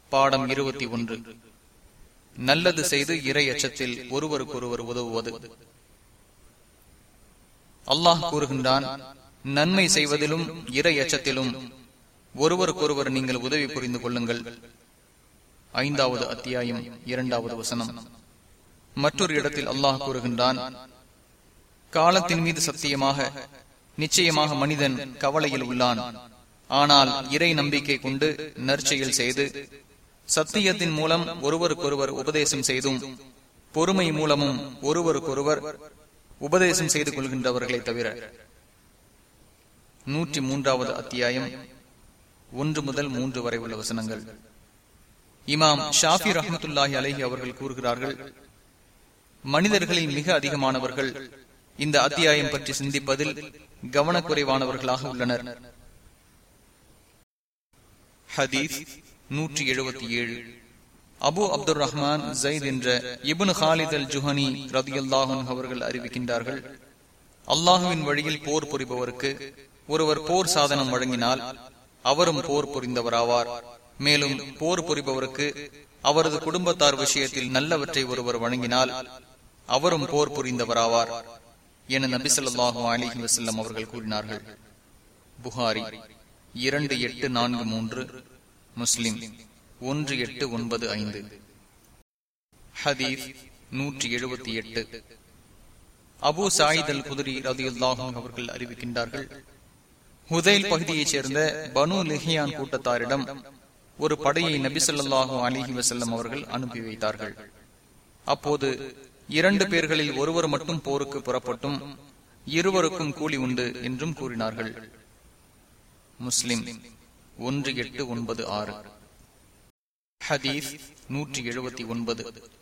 பாடம் இருபத்தி ஒன்று நல்லது செய்து இறை அச்சத்தில் ஒருவருக்கொருவர் உதவுவது அல்லாஹ் கூறுகின்றான் நன்மை செய்வதிலும் இறை அச்சத்திலும் ஒருவருக்கொருவர் நீங்கள் உதவி புரிந்து கொள்ளுங்கள் ஐந்தாவது அத்தியாயம் இரண்டாவது வசனம் மற்றொரு இடத்தில் அல்லாஹ் கூறுகின்றான் காலத்தின் மீது சத்தியமாக நிச்சயமாக மனிதன் கவலையில் உள்ளான் ஆனால் இறை நம்பிக்கை கொண்டு நற்செயல் செய்து சத்தியத்தின் மூலம் ஒருவருக்கொருவர் உபதேசம் செய்தும் பொறுமை மூலமும் ஒருவருக்கொருவர் உபதேசம் செய்து கொள்கின்றவர்களை தவிர நூற்றி மூன்றாவது அத்தியாயம் ஒன்று முதல் மூன்று வரை உள்ள வசனங்கள் இமாம் ஷாஃபி ரஹமத்துல்லாஹி அலஹி அவர்கள் கூறுகிறார்கள் மனிதர்களில் மிக அதிகமானவர்கள் இந்த அத்தியாயம் பற்றி சிந்திப்பதில் கவனக்குறைவானவர்களாக உள்ளனர் ஹதீஸ் நூற்றி எழுபத்தி ஏழு அபு அப்துல் ரஹ்மான் ஜயித் என்ற இபுன் ஹாலித் அல் ஜுஹனி ரதியுல்லாஹன் அவர்கள் அறிவிக்கின்றார்கள் அல்லாஹுவின் வழியில் போர் புரிபவருக்கு ஒருவர் போர் சாதனம் வழங்கினால் அவரும் போர் புரிந்தவராவார் மேலும் போர் புரிபவருக்கு அவரது குடும்பத்தார் விஷயத்தில் நல்லவற்றை ஒருவர் வழங்கினால் அவரும் போர் புரிந்தவராவார் என நபி சொல்லாஹு அலிஹி வசல்லம் அவர்கள் கூறினார்கள் புகாரி இரண்டு எட்டு நான்கு மூன்று முஸ்லிம் ஒன்று எட்டு ஒன்பது ஐந்து ஹதீஸ் நூற்றி எழுபத்தி எட்டு அபு சாயித் அல் குதிரி ரதியுல்லாஹும் அவர்கள் அறிவிக்கின்றார்கள் ஹுதைல் பகுதியைச் சேர்ந்த பனு லெஹியான் கூட்டத்தாரிடம் ஒரு படையை நபி சொல்லாஹு அலிஹி வசல்லம் அவர்கள் அனுப்பி வைத்தார்கள் அப்போது இரண்டு பேர்களில் ஒருவர் மட்டும் போருக்கு புறப்பட்டும் இருவருக்கும் கூலி உண்டு என்றும் கூறினார்கள் முஸ்லிம் ஒன்று எட்டு ஒன்பது ஆறு ஹதீஸ் நூற்றி எழுபத்தி ஒன்பது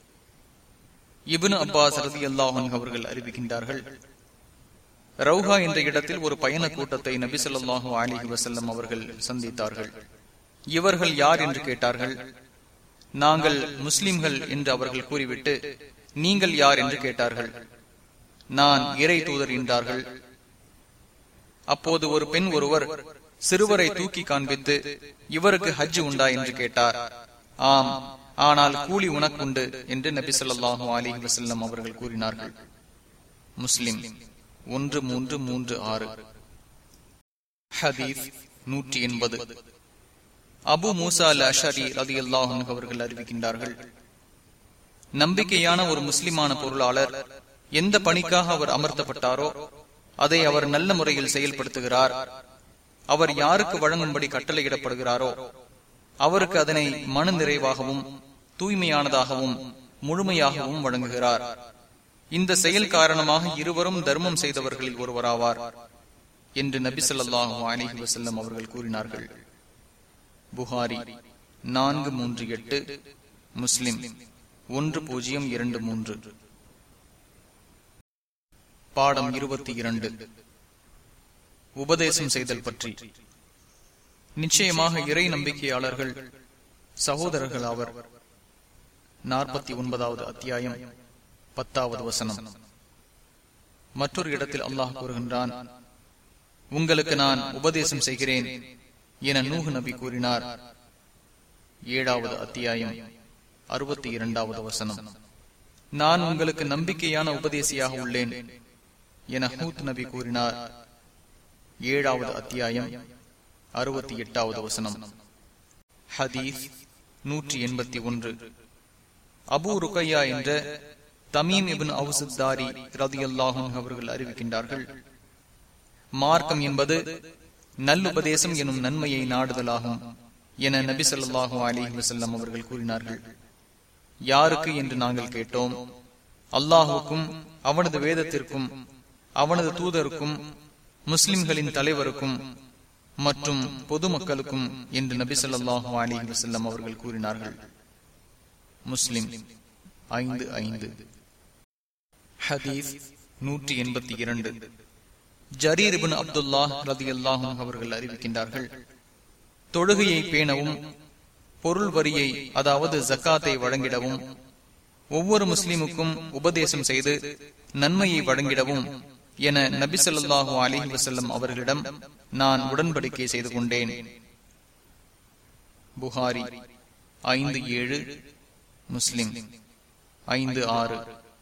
இபுன் அப்பாஸ் ரதி அல்லாஹன் அவர்கள் அறிவிக்கின்றார்கள் ரவுஹா என்ற இடத்தில் ஒரு பயண கூட்டத்தை நபி சொல்லாஹு அலிஹி வசல்லம் அவர்கள் சந்தித்தார்கள் இவர்கள் யார் என்று கேட்டார்கள் நாங்கள் முஸ்லிம்கள் என்று அவர்கள் கூறிவிட்டு நீங்கள் யார் என்று கேட்டார்கள் நான் இறை தூதர் என்றார்கள் அப்போது ஒரு பெண் ஒருவர் சிறுவரை தூக்கி காண்பித்து இவருக்கு ஹஜ் உண்டா என்று கேட்டார் ஆம் ஆனால் கூலி உனக்குண்டு என்று நபி சொல்லாஹு அலிஹி வசல்லம் அவர்கள் கூறினார்கள் முஸ்லிம் ஒன்று மூன்று மூன்று ஆறு ஹதீஸ் நூற்றி எண்பது அபு மூசா அல் அஷரி ரதி அல்லாஹன் அவர்கள் அறிவிக்கின்றார்கள் நம்பிக்கையான ஒரு முஸ்லிமான பொருளாளர் எந்த பணிக்காக அவர் அமர்த்தப்பட்டாரோ அதை அவர் நல்ல முறையில் செயல்படுத்துகிறார் அவர் யாருக்கு வழங்கும்படி கட்டளையிடப்படுகிறாரோ அவருக்கு அதனை மன நிறைவாகவும் தூய்மையானதாகவும் முழுமையாகவும் வழங்குகிறார் இந்த செயல் காரணமாக இருவரும் தர்மம் செய்தவர்களில் ஒருவராவார் என்று நபி சொல்லாஹு அலிஹி வசல்லம் அவர்கள் கூறினார்கள் புகாரி நான்கு மூன்று எட்டு முஸ்லிம் ஒன்று பூஜ்ஜியம் இரண்டு மூன்று பாடம் இருபத்தி இரண்டு உபதேசம் செய்தல் பற்றி நிச்சயமாக இறை நம்பிக்கையாளர்கள் சகோதரர்கள் ஆவர் நாற்பத்தி ஒன்பதாவது அத்தியாயம் பத்தாவது வசனம் மற்றொரு இடத்தில் அல்லாஹ் கூறுகின்றான் உங்களுக்கு நான் உபதேசம் செய்கிறேன் என நூகு நபி கூறினார் ஏழாவது அத்தியாயம் அறுபத்தி இரண்டாவது வசனம் நான் உங்களுக்கு நம்பிக்கையான உபதேசியாக உள்ளேன் என ஹூத் நபி கூறினார் ஏழாவது அத்தியாயம் அறுபத்தி எட்டாவது வசனம் ஹதீஸ் நூற்றி எண்பத்தி ஒன்று அபு ருக்கையா என்ற தமீம் இபின் அவுசுத்தாரி ரதி அல்லாஹும் அவர்கள் அறிவிக்கின்றார்கள் மார்க்கம் என்பது நல்லுபதேசம் எனும் நன்மையை நாடுதலாகும் என நபி சொல்லாஹு அலி வசல்லம் அவர்கள் கூறினார்கள் யாருக்கு என்று நாங்கள் கேட்டோம் அல்லாஹுக்கும் அவனது வேதத்திற்கும் அவனது தூதருக்கும் முஸ்லிம்களின் தலைவருக்கும் மற்றும் பொதுமக்களுக்கும் என்று நபி சொல்லாஹு அலி வசல்லம் அவர்கள் கூறினார்கள் முஸ்லிம் ஐந்து ஐந்து ஹதீஸ் நூற்றி எண்பத்தி இரண்டு ஜரீர் பின் அப்துல்லா ரதி அல்லாஹும் அவர்கள் அறிவிக்கின்றார்கள் தொழுகையை பேணவும் பொருள் வரியை அதாவது ஜக்காத்தை வழங்கிடவும் ஒவ்வொரு முஸ்லிமுக்கும் உபதேசம் செய்து நன்மையை வழங்கிடவும் என நபி சொல்லாஹு அலிஹி வசல்லம் அவர்களிடம் நான் உடன்படிக்கை செய்து கொண்டேன் புகாரி ஐந்து ஏழு முஸ்லிம் ஐந்து ஆறு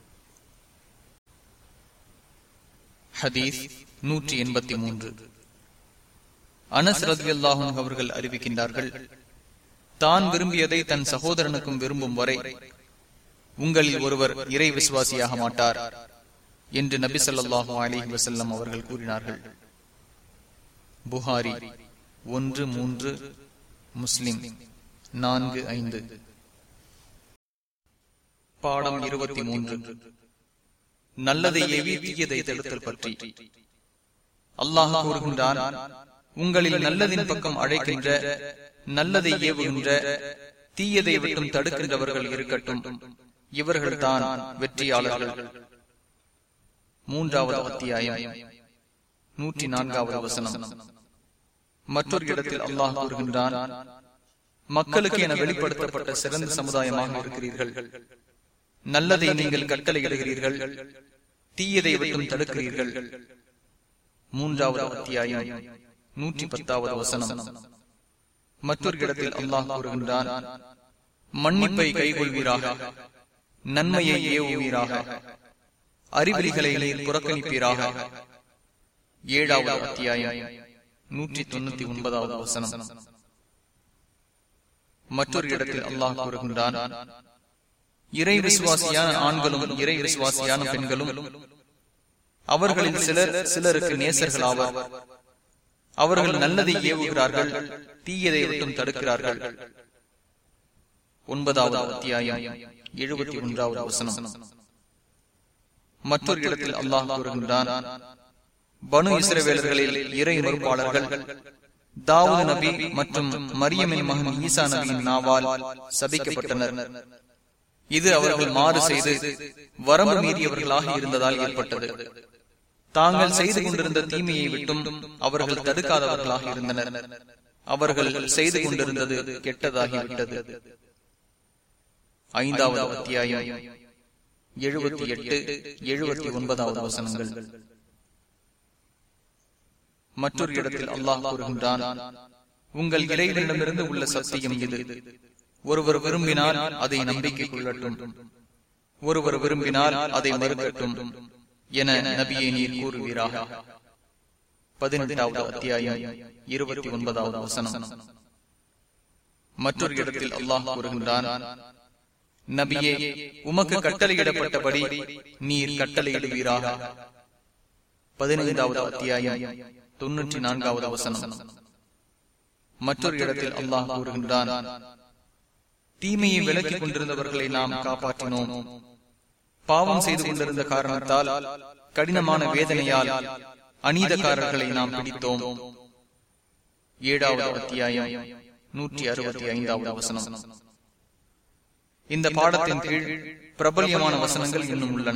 ஹதீஸ் நூற்றி எண்பத்தி மூன்று அனஸ் ரதி அல்லாஹும் அவர்கள் அறிவிக்கின்றார்கள் தான் விரும்பியதை தன் சகோதரனுக்கும் விரும்பும் வரை உங்களில் ஒருவர் இறை விசுவாசியாக மாட்டார் என்று நபி சொல்லாஹு அலிஹி வசல்லம் அவர்கள் கூறினார்கள் புகாரி ஒன்று மூன்று முஸ்லிம் நான்கு ஐந்து பாடம் இருபத்தி மூன்று நல்லதை ஏவி தீயதை தடுத்தல் பற்றி அல்லாஹ் கூறுகின்றான் உங்களில் நல்லதின் பக்கம் அழைக்கின்ற நல்லதை ஏவுகின்ற தீயதை விட்டும் தடுக்கின்றவர்கள் இருக்கட்டும் இவர்கள்தான் வெற்றியாளர்கள் மூன்றாவது அத்தியாயம் நூற்றி நான்காவது வசனம் மற்றொரு இடத்தில் அல்லாஹ் கூறுகின்றான் மக்களுக்கு என வெளிப்படுத்தப்பட்ட சிறந்த சமுதாயமாக இருக்கிறீர்கள் நல்லதை நீங்கள் கட்டளையிடுகிறீர்கள் தீயதை விட்டும் தடுக்கிறீர்கள் மூன்றாவது அத்தியாயம் நூற்றி பத்தாவது வசனம் மற்றொரு இடத்தில் அல்லாஹ் கூறுகின்றான் மன்னிப்பை கைகொள்வீராக நன்மையை ஏவுவீராக அறிவிலிகளை நீர் புறக்கணிப்பீராக ஏழாவது அத்தியாயம் நூற்றி தொண்ணூத்தி ஒன்பதாவது வசனம் மற்றொரு இடத்தில் அல்லாஹ் கூறுகின்றான் இறை விசுவாசியான ஆண்களும் இறை விசுவாசியான பெண்களும் அவர்களில் சிலர் சிலருக்கு நேசர்கள் ஆவார் அவர்கள் நல்லதை ஏவுகிறார்கள் தீயதை விட்டும் தடுக்கிறார்கள் ஒன்பதாவது அத்தியாயம் எழுபத்தி ஒன்றாவது வசனம் மற்றொரு இடத்தில் அல்லாஹ் கூறுகின்றான் பனு இஸ்ரவேலர்களில் இறை மறுப்பாளர்கள் தாவூது நபி மற்றும் மரியமின் மகன் ஈசா நபியின் நாவால் சபிக்கப்பட்டனர் இது அவர்கள் மாறு செய்து வரம்பு மீறியவர்களாக இருந்ததால் ஏற்பட்டது தாங்கள் செய்து கொண்டிருந்த தீமையை விட்டும் அவர்கள் தடுக்காதவர்களாக இருந்தனர் அவர்கள் செய்து கொண்டிருந்தது கெட்டதாகிவிட்டது ஐந்தாவது அத்தியாயம் எழுபத்தி எட்டு எழுபத்தி ஒன்பதாவது வசனங்கள் மற்றொரு இடத்தில் அல்லாஹ் கூறுகின்றான் உங்கள் இறைவனிடமிருந்து உள்ள சத்தியம் இது ஒருவர் விரும்பினால் அதை நம்பிக்கை கொள்ளட்டும் ஒருவர் விரும்பினால் அதை மறுக்கட்டும் என நபியை நீர் கூறுவீராக பதினெட்டாவது அத்தியாயம் இருபத்தி ஒன்பதாவது வசனம் மற்றொரு இடத்தில் அல்லாஹ் கூறுகின்றான் நபியே உமக்கு கட்டளையிடப்பட்டபடி நீர் கட்டளையிடுவீராக பதினைந்தாவது அத்தியாயம் தொன்னூற்றி நான்காவது வசனம் மற்றொரு இடத்தில் அல்லாஹ் கூறுகின்றான் தீமையை விலக்கிக் கொண்டிருந்தவர்களை நாம் காப்பாற்றினோம் பாவம் செய்து கொண்டிருந்த காரணத்தால் கடினமான வேதனையால் அநீதக்காரர்களை நாம் பிடித்தோம் ஏழாவது அத்தியாயம் நூற்றி அறுபத்தி ஐந்தாவது வசனம் இந்த பாடத்தின் கீழ் பிரபல்யமான வசனங்கள் இன்னும் உள்ளன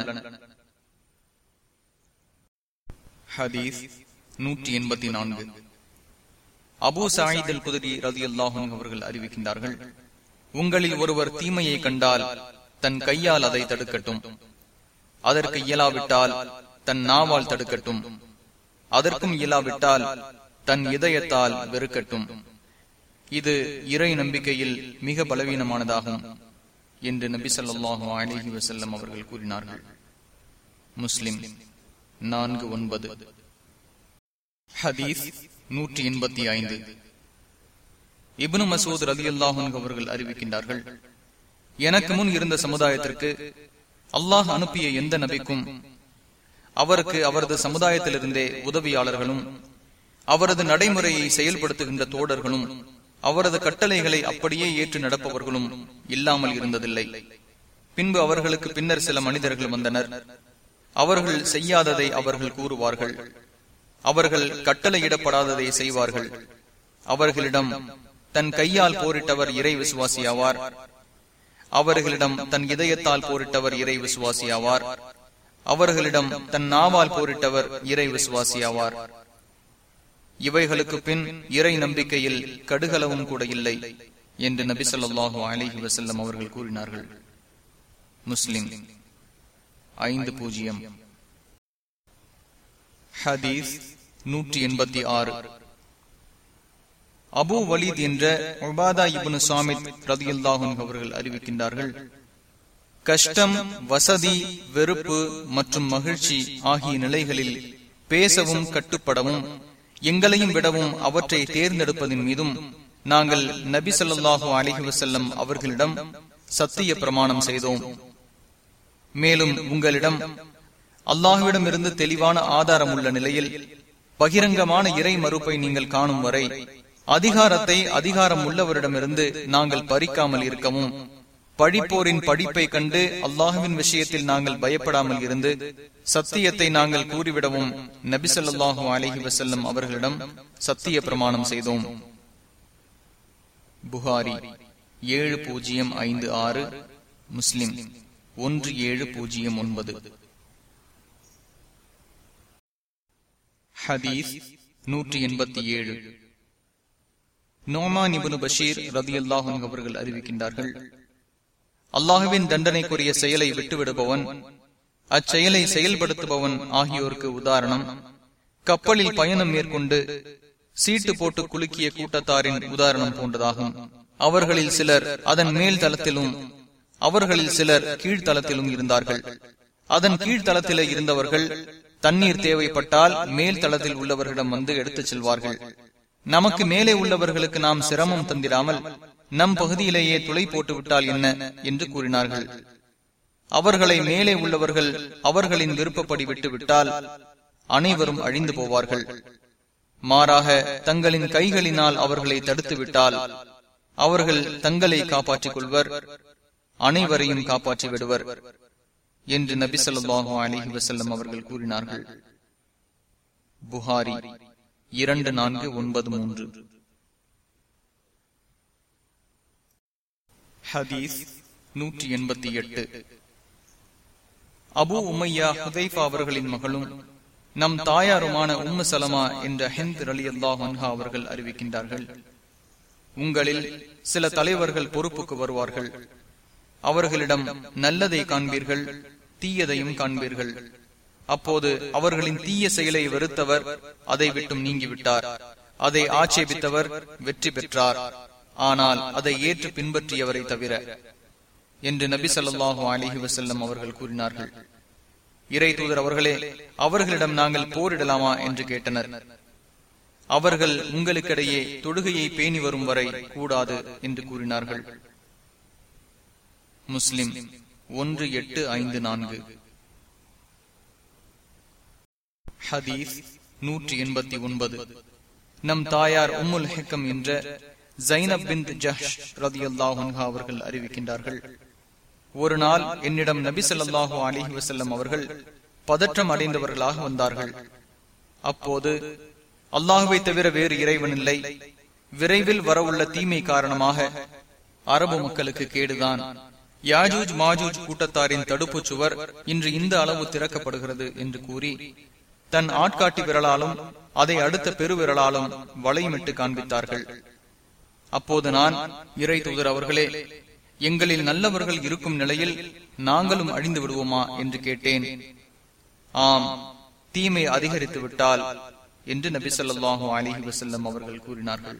ஹதீஸ் நூற்றி எண்பத்தி நான்கு அபு சாயிதல் குதிரி ரதி அல்லாஹும் அவர்கள் அறிவிக்கின்றார்கள் உங்களில் ஒருவர் தீமையை கண்டால் தன் கையால் அதை தடுக்கட்டும் அதற்கு இயலாவிட்டால் தன் நாவால் தடுக்கட்டும் அதற்கும் இயலாவிட்டால் தன் இதயத்தால் வெறுக்கட்டும் இது இறை நம்பிக்கையில் மிக பலவீனமானதாகும் என்று நபி சொல்லாஹு அலிஹி வசல்லம் அவர்கள் கூறினார்கள் முஸ்லிம் நான்கு ஒன்பது ஹதீஸ் நூற்றி எண்பத்தி ஐந்து இப்னு மசூத் ரதி அல்லாஹன் அவர்கள் அறிவிக்கின்றார்கள் எனக்கு முன் இருந்த சமுதாயத்திற்கு அல்லாஹ் அனுப்பிய எந்த நபிக்கும் அவருக்கு அவரது சமுதாயத்திலிருந்தே உதவியாளர்களும் அவரது நடைமுறையை செயல்படுத்துகின்ற தோடர்களும் அவரது கட்டளைகளை அப்படியே ஏற்று நடப்பவர்களும் இல்லாமல் இருந்ததில்லை பின்பு அவர்களுக்கு பின்னர் சில மனிதர்கள் வந்தனர் அவர்கள் செய்யாததை அவர்கள் கூறுவார்கள் அவர்கள் கட்டளையிடப்படாததை செய்வார்கள் அவர்களிடம் தன் கையால் போரிட்டவர் இறை விசுவாசி ஆவார் அவர்களிடம் தன் இதயத்தால் போரிட்டவர் இறை விசுவாசி ஆவார் அவர்களிடம் தன் நாவால் போரிட்டவர் இறை விசுவாசி ஆவார் இவைகளுக்கு பின் இறை நம்பிக்கையில் கடுகளவும் கூட இல்லை என்று நபி சொல்லாஹு அலிஹி வசல்லம் அவர்கள் கூறினார்கள் முஸ்லிம் ஐந்து பூஜ்ஜியம் ஹதீஸ் நூற்றி எண்பத்தி ஆறு அபு வலீத் என்ற உபாதா இபுனு சாமித் ரதியுல்லாஹும் அவர்கள் அறிவிக்கின்றார்கள் கஷ்டம் வசதி வெறுப்பு மற்றும் மகிழ்ச்சி ஆகிய நிலைகளில் பேசவும் கட்டுப்படவும் எங்களையும் விடவும் அவற்றை தேர்ந்தெடுப்பதன் மீதும் நாங்கள் நபி சொல்லாஹு அலிஹி வசல்லம் அவர்களிடம் சத்திய பிரமாணம் செய்தோம் மேலும் உங்களிடம் அல்லாஹுவிடமிருந்து தெளிவான ஆதாரம் உள்ள நிலையில் பகிரங்கமான இறை மறுப்பை நீங்கள் காணும் வரை அதிகாரத்தை அதிகாரம் உள்ளவரிடமிருந்து நாங்கள் பறிக்காமல் இருக்கவும் படிப்போரின் படிப்பை கண்டு அல்லாஹுவின் விஷயத்தில் நாங்கள் பயப்படாமல் இருந்து சத்தியத்தை நாங்கள் கூறிவிடவும் நபிசல்லாஹு அலஹி வசல்லம் அவர்களிடம் சத்திய பிரமாணம் செய்தோம் புகாரி ஏழு பூஜ்ஜியம் ஐந்து ஆறு முஸ்லிம் ஒன்று ஏழு பூஜ்ஜியம் ஒன்பது ஹதீஸ் நூற்றி எண்பத்தி ஏழு நோமா நிபுனு பஷீர் ரதி அல்லாஹும் அவர்கள் அறிவிக்கின்றார்கள் அல்லாஹுவின் தண்டனைக்குரிய செயலை விட்டுவிடுபவன் அச்செயலை செயல்படுத்துபவன் ஆகியோருக்கு உதாரணம் கப்பலில் பயணம் மேற்கொண்டு சீட்டு போட்டு குலுக்கிய கூட்டத்தாரின் உதாரணம் போன்றதாகும் அவர்களில் சிலர் அதன் மேல் தளத்திலும் அவர்களில் சிலர் கீழ்த்தளத்திலும் இருந்தார்கள் அதன் கீழ்த்தளத்திலே இருந்தவர்கள் தண்ணீர் தேவைப்பட்டால் மேல் தளத்தில் உள்ளவர்களிடம் வந்து எடுத்துச் செல்வார்கள் நமக்கு மேலே உள்ளவர்களுக்கு நாம் சிரமம் தந்திராமல் நம் பகுதியிலேயே துளை போட்டு விட்டால் என்ன என்று கூறினார்கள் அவர்களை மேலே உள்ளவர்கள் அவர்களின் விருப்பப்படி விட்டுவிட்டால் அனைவரும் அழிந்து போவார்கள் மாறாக தங்களின் கைகளினால் அவர்களை தடுத்து விட்டால் அவர்கள் தங்களை காப்பாற்றிக் கொள்வர் அனைவரையும் காப்பாற்றி விடுவர் என்று நபி சொல்லாஹு அலிஹி வசல்லம் அவர்கள் கூறினார்கள் புகாரி இரண்டு நான்கு ஒன்பது மூன்று ஹதீஸ் நூற்றி எண்பத்தி எட்டு அபு உமையா ஹுதைஃபா அவர்களின் மகளும் நம் தாயாருமான உம்மு சலமா என்ற ஹிந்த் அலி அல்லாஹா அவர்கள் அறிவிக்கின்றார்கள் உங்களில் சில தலைவர்கள் பொறுப்புக்கு வருவார்கள் அவர்களிடம் நல்லதை காண்பீர்கள் தீயதையும் காண்பீர்கள் அப்போது அவர்களின் தீய செயலை வெறுத்தவர் அதை விட்டும் நீங்கிவிட்டார் அதை ஆட்சேபித்தவர் வெற்றி பெற்றார் ஆனால் அதை ஏற்று பின்பற்றியவரை தவிர என்று நபி சொல்லாஹு அலிஹி வசல்லம் அவர்கள் கூறினார்கள் இறை தூதர் அவர்களே அவர்களிடம் நாங்கள் போரிடலாமா என்று கேட்டனர் அவர்கள் உங்களுக்கிடையே தொழுகையை பேணி வரும் வரை கூடாது என்று கூறினார்கள் முஸ்லிம் ஒன்று எட்டு ஐந்து நான்கு ஹதீஸ் நூற்றி எண்பத்தி ஒன்பது நம் தாயார் உம்முல் ஹெக்கம் என்ற ஜைனப் பின் ஜஹ் ரதி அவர்கள் அறிவிக்கின்றார்கள் ஒரு நாள் என்னிடம் நபி சொல்லாஹு அலிஹி வசல்லம் அவர்கள் பதற்றம் அடைந்தவர்களாக வந்தார்கள் அப்போது அல்லாஹுவை தவிர வேறு இறைவன் இல்லை விரைவில் வரவுள்ள தீமை காரணமாக அரபு மக்களுக்கு கேடுதான் யாஜூஜ் மாஜூஜ் கூட்டத்தாரின் தடுப்பு சுவர் இன்று இந்த அளவு திறக்கப்படுகிறது என்று கூறி தன் ஆட்காட்டி விரலாலும் அதை அடுத்த பெருவிரலாலும் வளையமிட்டு காண்பித்தார்கள் அப்போது நான் இறை தூதர் அவர்களே எங்களில் நல்லவர்கள் இருக்கும் நிலையில் நாங்களும் அழிந்து விடுவோமா என்று கேட்டேன் ஆம் தீமை அதிகரித்து விட்டால் என்று நபி சொல்லாஹு அலிஹி வசல்லம் அவர்கள் கூறினார்கள்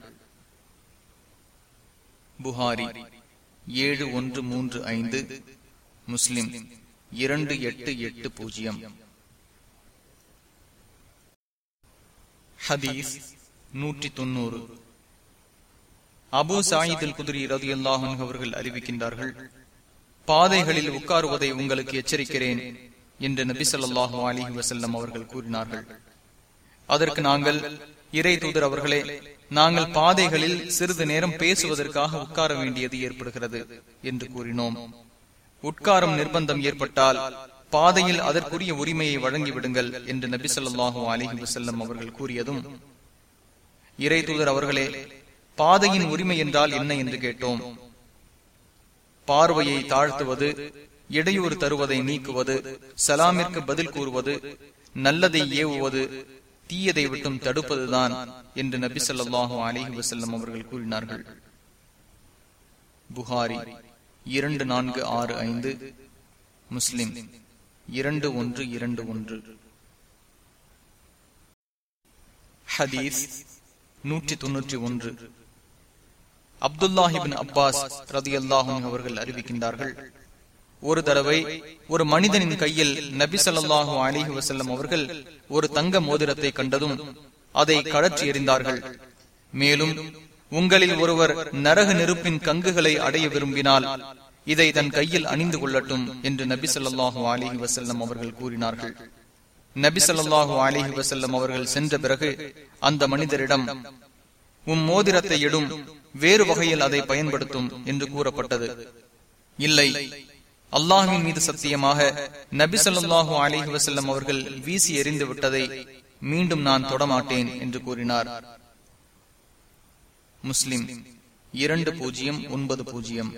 புகாரி ஏழு ஒன்று மூன்று ஐந்து முஸ்லிம் இரண்டு எட்டு எட்டு பூஜ்ஜியம் ஹதீஸ் நூற்றி தொன்னூறு அபு சாயிதில் குதிரி ரதி அல்லாஹன் அவர்கள் அறிவிக்கின்றார்கள் பாதைகளில் உட்காருவதை உங்களுக்கு எச்சரிக்கிறேன் என்று நபி சொல்லாஹு அலிஹி வசல்லம் அவர்கள் கூறினார்கள் அதற்கு நாங்கள் இறை தூதர் அவர்களே நாங்கள் பாதைகளில் சிறிது நேரம் பேசுவதற்காக உட்கார வேண்டியது ஏற்படுகிறது என்று கூறினோம் உட்காரும் நிர்பந்தம் ஏற்பட்டால் பாதையில் அதற்குரிய உரிமையை வழங்கிவிடுங்கள் என்று நபி சொல்லாஹு அலிஹி வசல்லம் அவர்கள் கூறியதும் இறை தூதர் அவர்களே பாதையின் உரிமை என்றால் என்ன என்று கேட்டோம் பார்வையை தாழ்த்துவது இடையூறு தருவதை நீக்குவது சலாமிற்கு பதில் கூறுவது நல்லதை ஏவுவது தீயதை விட்டும் தடுப்பதுதான் என்று நபி சொல்லாஹு அலிஹி வசல்லம் அவர்கள் கூறினார்கள் புகாரி இரண்டு நான்கு ஆறு ஐந்து முஸ்லிம் இரண்டு ஒன்று இரண்டு ஒன்று ஹதீஸ் நூற்றி தொன்னூற்றி ஒன்று அப்துல்லாஹிபின் அப்பாஸ் ரதி அல்லாஹும் அவர்கள் அறிவிக்கின்றார்கள் ஒரு தடவை ஒரு மனிதனின் கையில் நபி ஸல்லல்லாஹு அலிஹி வசல்லம் அவர்கள் ஒரு தங்க மோதிரத்தை கண்டதும் அதை கழற்றி எறிந்தார்கள் மேலும் உங்களில் ஒருவர் நரக நெருப்பின் கங்குகளை அடைய விரும்பினால் இதை தன் கையில் அணிந்து கொள்ளட்டும் என்று நபி ஸல்லல்லாஹு அலிஹி வசல்லம் அவர்கள் கூறினார்கள் நபி ஸல்லல்லாஹு அலிஹி வசல்லம் அவர்கள் சென்ற பிறகு அந்த மனிதரிடம் உம் மோதிரத்தை எடும் வேறு வகையில் அதை பயன்படுத்தும் என்று கூறப்பட்டது இல்லை அல்லாஹின் மீது சத்தியமாக நபி ஸல்லல்லாஹு அலிஹி வசல்லம் அவர்கள் வீசி எறிந்து விட்டதை மீண்டும் நான் தொடமாட்டேன் என்று கூறினார் முஸ்லிம் இரண்டு பூஜ்ஜியம் ஒன்பது பூஜ்ஜியம்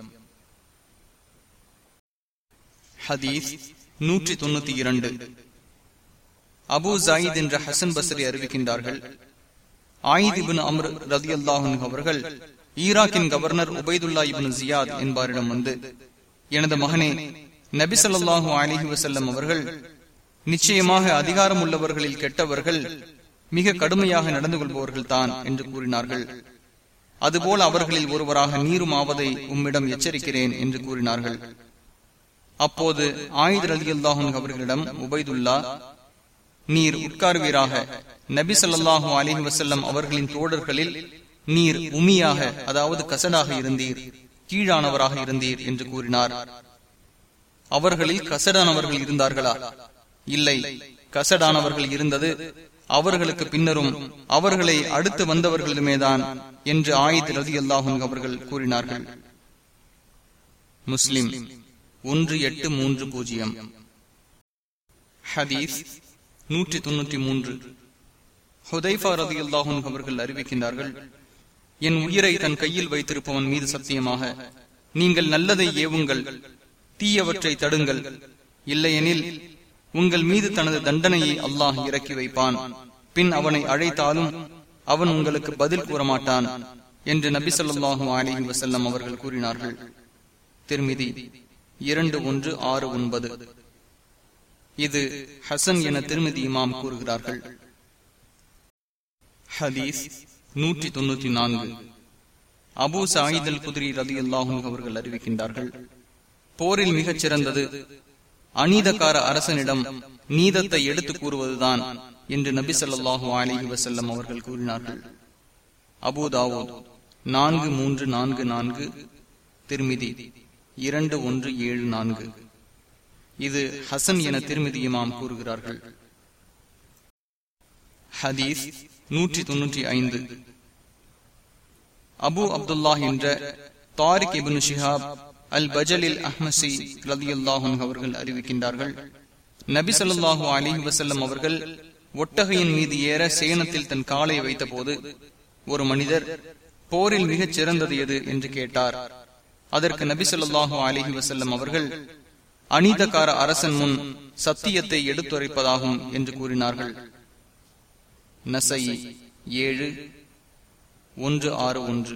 ஹதீஸ் நூற்றி தொண்ணூத்தி இரண்டு அபு ஜாயித் என்ற ஹசன் பஸ்ரி அறிவிக்கின்றார்கள் ஆயிதிபின் அம்ர் ரதி அல்லாஹன் அவர்கள் ஈராக்கின் கவர்னர் உபைதுல்லா இபின் ஜியாத் என்பாரிடம் வந்து எனது மகனே நபி சொல்லாஹு அலிஹி வசல்லம் அவர்கள் நிச்சயமாக அதிகாரம் உள்ளவர்களில் கெட்டவர்கள் மிக கடுமையாக நடந்து கொள்பவர்கள் தான் என்று கூறினார்கள் அதுபோல் அவர்களில் ஒருவராக நீரும் ஆவதை உம்மிடம் எச்சரிக்கிறேன் என்று கூறினார்கள் அப்போது ஆயுதர் அலி அல்லாஹன் அவர்களிடம் உபைதுல்லா நீர் உட்கார்வீராக நபி சொல்லாஹு அலிஹி வசல்லம் அவர்களின் தோழர்களில் நீர் உமியாக அதாவது கசடாக இருந்தீர் கீழானவராக இருந்தீர் என்று கூறினார் அவர்களில் கசடானவர்கள் இருந்தார்களா இல்லை கசடானவர்கள் இருந்தது அவர்களுக்கு பின்னரும் அவர்களை அடுத்து வந்தவர்களிடமேதான் என்று ஆயுத ரதி அல்லாஹும் அவர்கள் கூறினார்கள் முஸ்லிம் ஒன்று எட்டு மூன்று பூஜ்ஜியம் ஹதீஸ் நூற்றி தொன்னூற்றி மூன்று ஹுதைஃபா ரதி அல்லாஹும் அவர்கள் அறிவிக்கின்றார்கள் என் உயிரை தன் கையில் வைத்திருப்பவன் மீது சத்தியமாக நீங்கள் நல்லதை ஏவுங்கள் தீயவற்றை தடுங்கள் இல்லையெனில் உங்கள் மீது தனது தண்டனையை அல்லாஹ் இறக்கி வைப்பான் பின் அவனை அழைத்தாலும் அவன் உங்களுக்கு பதில் கூற மாட்டான் என்று நபி சொல்லாஹு அலிஹி வசல்லம் அவர்கள் கூறினார்கள் திருமிதி இரண்டு ஒன்று ஆறு ஒன்பது இது ஹசன் என திருமதி இமாம் கூறுகிறார்கள் ஹதீஸ் நூற்றி தொன்னூற்றி நான்கு அபு சாயிதல் குதிரி ரதி அல்லாஹும் அவர்கள் அறிவிக்கின்றார்கள் போரில் மிகச் சிறந்தது அநீதக்கார அரசனிடம் நீதத்தை எடுத்து கூறுவதுதான் என்று நபி சொல்லாஹு அலிஹி வசல்லம் அவர்கள் கூறினார்கள் அபுதாவூத் நான்கு மூன்று நான்கு நான்கு திருமிதி இரண்டு ஒன்று ஏழு நான்கு இது ஹசன் என திருமதி இமாம் கூறுகிறார்கள் ஹதீஸ் நூற்றி தொன்னூற்றி ஐந்து அபு அப்துல்லாஹ் என்ற Tariq ibn Shihab al Bajali Ahmasi ரதி அல்லாஹும் அவர்கள் அறிவிக்கின்றார்கள் நபி சொல்லாஹு அலிஹி வசல்லம் அவர்கள் ஒட்டகையின் மீது ஏற சேனத்தில் தன் காலை வைத்த போது ஒரு மனிதர் போரில் மிகச் சிறந்தது எது என்று கேட்டார் அதற்கு நபி சொல்லாஹு அலிஹி வசல்லம் அவர்கள் அநீதக்கார அரசன் முன் சத்தியத்தை எடுத்துரைப்பதாகும் என்று கூறினார்கள் நசை ஏழு ஒன்று ஆறு ஒன்று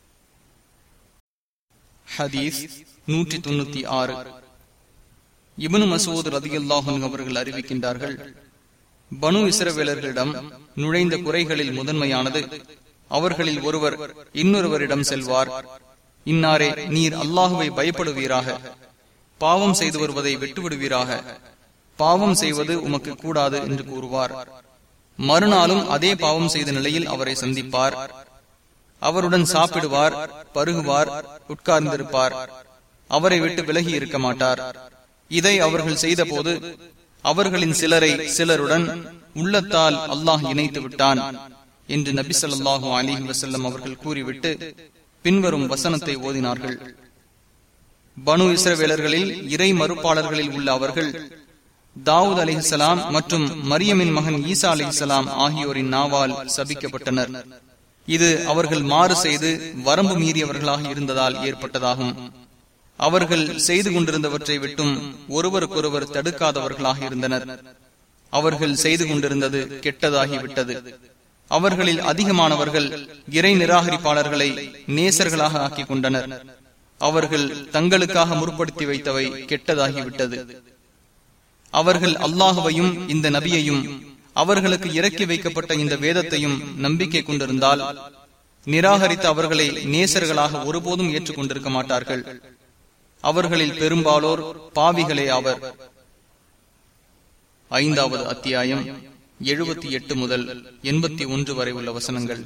ஹதீஸ் நூற்றி தொண்ணூத்தி ஆறு இபனு மசூத் ரதியுல்லாஹன் அவர்கள் அறிவிக்கின்றார்கள் பனு இஸ்ரவேலர்களிடம் நுழைந்த குறைகளில் முதன்மையானது அவர்களில் ஒருவர் இன்னொருவரிடம் செல்வார் இன்னாரே நீர் அல்லாஹுவை பயப்படுவீராக பாவம் செய்து வருவதை விட்டுவிடுவீராக பாவம் செய்வது உமக்கு கூடாது என்று கூறுவார் மறுநாளும் அதே பாவம் செய்த நிலையில் அவரை சந்திப்பார் அவருடன் சாப்பிடுவார் பருகுவார் உட்கார்ந்திருப்பார் அவரை விட்டு விலகி இருக்க மாட்டார் இதை அவர்கள் செய்த போது அவர்களின் சிலரை சிலருடன் உள்ளத்தால் அல்லாஹ் இணைத்து விட்டான் என்று நபி சொல்லாஹு அலிஹி வசல்லம் அவர்கள் கூறிவிட்டு பின்வரும் வசனத்தை ஓதினார்கள் பனு இஸ்ரவேலர்களில் இறை மறுப்பாளர்களில் உள்ள அவர்கள் தாவூத் அலிஹலாம் மற்றும் மரியமின் மகன் ஈசா அலிஹலாம் ஆகியோரின் நாவால் சபிக்கப்பட்டனர் இது அவர்கள் மாறு செய்து வரம்பு மீறியவர்களாக இருந்ததால் ஏற்பட்டதாகும் அவர்கள் செய்து கொண்டிருந்தவற்றை விட்டும் ஒருவருக்கொருவர் தடுக்காதவர்களாக இருந்தனர் அவர்கள் செய்து கொண்டிருந்தது கெட்டதாகிவிட்டது அவர்களில் அதிகமானவர்கள் இறை நிராகரிப்பாளர்களை நேசர்களாக ஆக்கிக் கொண்டனர் அவர்கள் தங்களுக்காக முற்படுத்தி வைத்தவை கெட்டதாகிவிட்டது அவர்கள் அல்லாஹுவையும் இந்த நபியையும் அவர்களுக்கு இறக்கி வைக்கப்பட்ட இந்த வேதத்தையும் நம்பிக்கை கொண்டிருந்தால் நிராகரித்த அவர்களை நேசர்களாக ஒருபோதும் ஏற்றுக்கொண்டிருக்க மாட்டார்கள் அவர்களில் பெரும்பாலோர் பாவிகளே ஆவர் ஐந்தாவது அத்தியாயம் எழுபத்தி எட்டு முதல் எண்பத்தி ஒன்று வரை உள்ள வசனங்கள்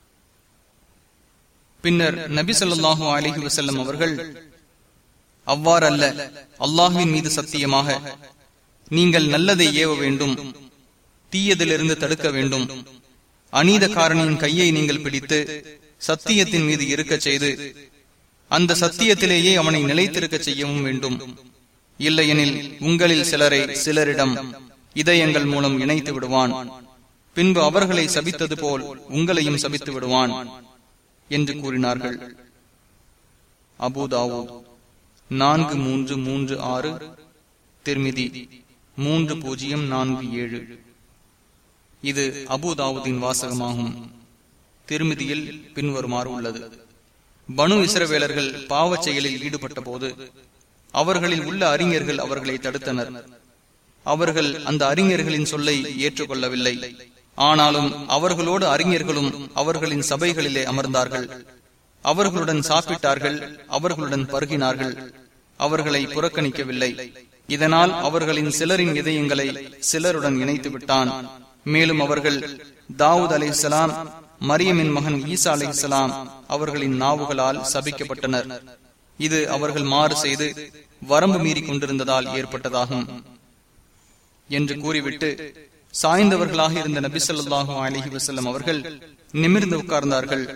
பின்னர் நபி சொல்லாஹு அலிஹி வசல்லம் அவர்கள் அவ்வாறல்ல அல்லாஹுவின் மீது சத்தியமாக நீங்கள் நல்லதை ஏவ வேண்டும் தீயதிலிருந்து தடுக்க வேண்டும் அநீதக்காரனின் கையை நீங்கள் பிடித்து சத்தியத்தின் மீது இருக்கச் செய்து அந்த சத்தியத்திலேயே அவனை நிலைத்திருக்க செய்யவும் வேண்டும் இல்லையெனில் உங்களில் சிலரை சிலரிடம் இதயங்கள் மூலம் இணைத்து விடுவான் பின்பு அவர்களை சபித்தது போல் உங்களையும் சபித்து விடுவான் என்று கூறினார்கள் அபுதாவோ நான்கு மூன்று மூன்று ஆறு திருமிதி மூன்று பூஜ்ஜியம் நான்கு ஏழு இது அபுதாவுதின் வாசகமாகும் திருமிதியில் பின்வருமாறு உள்ளது பனு இஸ்ரவேலர்கள் பாவச் செயலில் ஈடுபட்ட போது அவர்களில் உள்ள அறிஞர்கள் அவர்களை தடுத்தனர் அவர்கள் அந்த அறிஞர்களின் சொல்லை ஏற்றுக்கொள்ளவில்லை ஆனாலும் அவர்களோடு அறிஞர்களும் அவர்களின் சபைகளிலே அமர்ந்தார்கள் அவர்களுடன் சாப்பிட்டார்கள் அவர்களுடன் பருகினார்கள் அவர்களை புறக்கணிக்கவில்லை இதனால் அவர்களின் சிலரின் இதயங்களை சிலருடன் இணைத்து விட்டான் மேலும் அவர்கள் தாவூத் அலை மரியமின் மகன் ஈசா அலை அவர்களின் நாவுகளால் சபிக்கப்பட்டனர் இது அவர்கள் மாறு செய்து வரம்பு மீறி கொண்டிருந்ததால் ஏற்பட்டதாகும் என்று கூறிவிட்டு சாய்ந்தவர்களாக இருந்த நபி சொல்லாஹு அலிஹி வசல்லம் அவர்கள் நிமிர்ந்து உட்கார்ந்தார்கள்